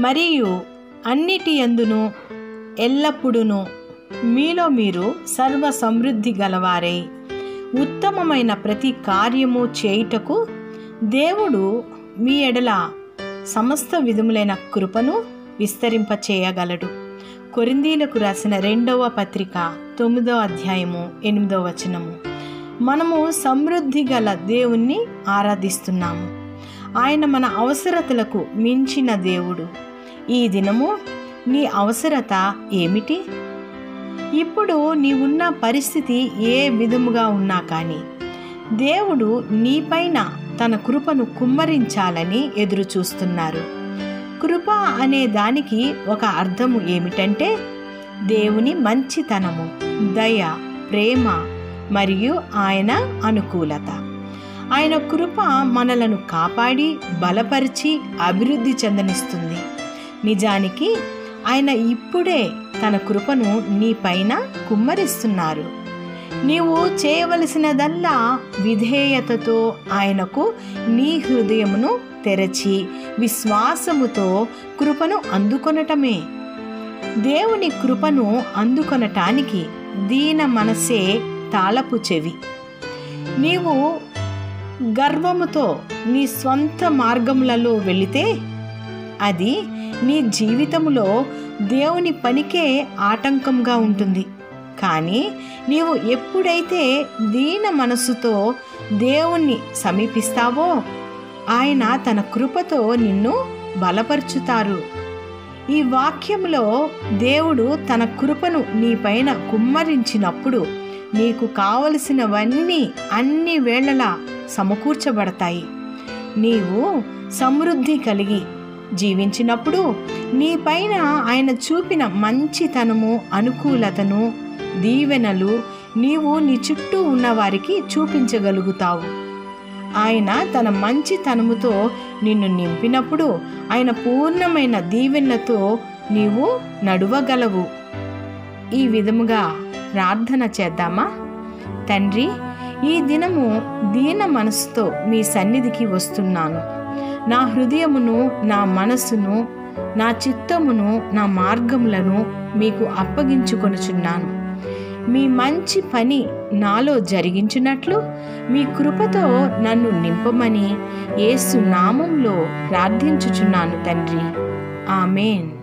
మరియు అన్నిటి ఎందును ఎల్లప్పుడూను మీలో మీరు సర్వ సమృద్ధి గలవారై ఉత్తమమైన ప్రతి కార్యము చేయుటకు దేవుడు మీ ఎడల సమస్త విధములైన కృపను విస్తరింపచేయగలడు కొరిందీలకు రాసిన రెండవ పత్రిక తొమ్మిదవ అధ్యాయము ఎనిమిదవ వచనము మనము సమృద్ధి గల దేవుణ్ణి ఆరాధిస్తున్నాము ఆయన మన అవసరతలకు మించిన దేవుడు ఈ దినము నీ అవసరత ఏమిటి ఇప్పుడు నీవున్న పరిస్థితి ఏ విధముగా ఉన్నా కానీ దేవుడు నీపైన తన కృపను కుమ్మరించాలని ఎదురు చూస్తున్నారు కృప అనే దానికి ఒక అర్థము ఏమిటంటే దేవుని మంచితనము దయ ప్రేమ మరియు ఆయన అనుకూలత ఆయన కృప మనలను కాపాడి బలపరిచి అభివృద్ధి చెందనిస్తుంది నిజానికి ఆయన ఇప్పుడే తన కృపను నీపైన కుమ్మరిస్తున్నారు నీవు చేయవలసినదల్లా విధేయతతో ఆయనకు నీ హృదయమును తెరచి విశ్వాసముతో కృపను అందుకొనటమే దేవుని కృపను అందుకొనటానికి దీన మనసే తాళపు చెవి నీవు గర్వముతో నీ స్వంత మార్గములలో వెళితే అది నీ జీవితంలో దేవుని పనికే ఆటంకంగా ఉంటుంది కానీ నీవు ఎప్పుడైతే దీన మనస్సుతో దేవుణ్ణి సమీపిస్తావో ఆయన తన కృపతో నిన్ను బలపరుచుతారు ఈ వాక్యంలో దేవుడు తన కృపను నీపైన కుమ్మరించినప్పుడు నీకు కావలసినవన్నీ అన్ని వేళలా సమకూర్చబడతాయి నీవు సమృద్ధి కలిగి జీవించినప్పుడు నీపైన ఆయన చూపిన మంచితనము అనుకూలతను దీవెనలు నీవు నీ చుట్టూ ఉన్నవారికి చూపించగలుగుతావు ఆయన తన మంచితనముతో నిన్ను నింపినప్పుడు ఆయన పూర్ణమైన దీవెనలతో నీవు నడువగలవు ఈ విధముగా ప్రార్థన చేద్దామా తండ్రి ఈ దినము దీన మనసుతో మీ సన్నిధికి వస్తున్నాను నా హృదయమును నా మనస్సును నా చిత్తమును నా మార్గములను మీకు అప్పగించుకొనుచున్నాను మీ మంచి పని నాలో జరిగించినట్లు మీ కృపతో నన్ను నింపమని యేసు నామంలో ప్రార్థించుచున్నాను తండ్రి ఆమెన్